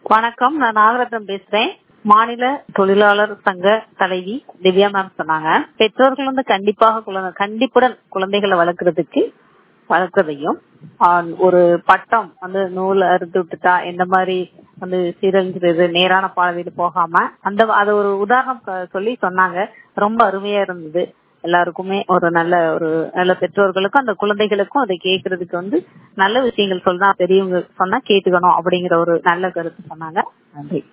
வணக்கம் நான் நாகரத்னம் பேசுறேன் மாநில தொழிலாளர் சங்க தலைவி திவ்யா மேம் சொன்னாங்க பெற்றோர்கள் வந்து கண்டிப்பாக குழந்தை கண்டிப்புடன் குழந்தைகளை வளர்க்கறதுக்கு வளர்க்கறதையும் ஆஹ் ஒரு பட்டம் வந்து நூல் அறுத்து விட்டுட்டா எந்த மாதிரி வந்து சீரழிஞ்சிருது நேரான பாதையில் போகாம அந்த அது ஒரு உதாரணம் க- சொல்லி சொன்னாங்க ரொம்ப அருமையா இருந்தது எல்லாருக்குமே ஒரு நல்ல ஒரு நல்ல பெற்றோர்களுக்கும் அந்த குழந்தைகளுக்கும் அதை கேட்கறதுக்கு வந்து நல்ல விஷயங்கள் சொன்னா பெரியவங்க சொன்னா கேட்டுக்கணும் அப்படிங்கிற ஒரு நல்ல கருத்து சொன்னாங்க நன்றி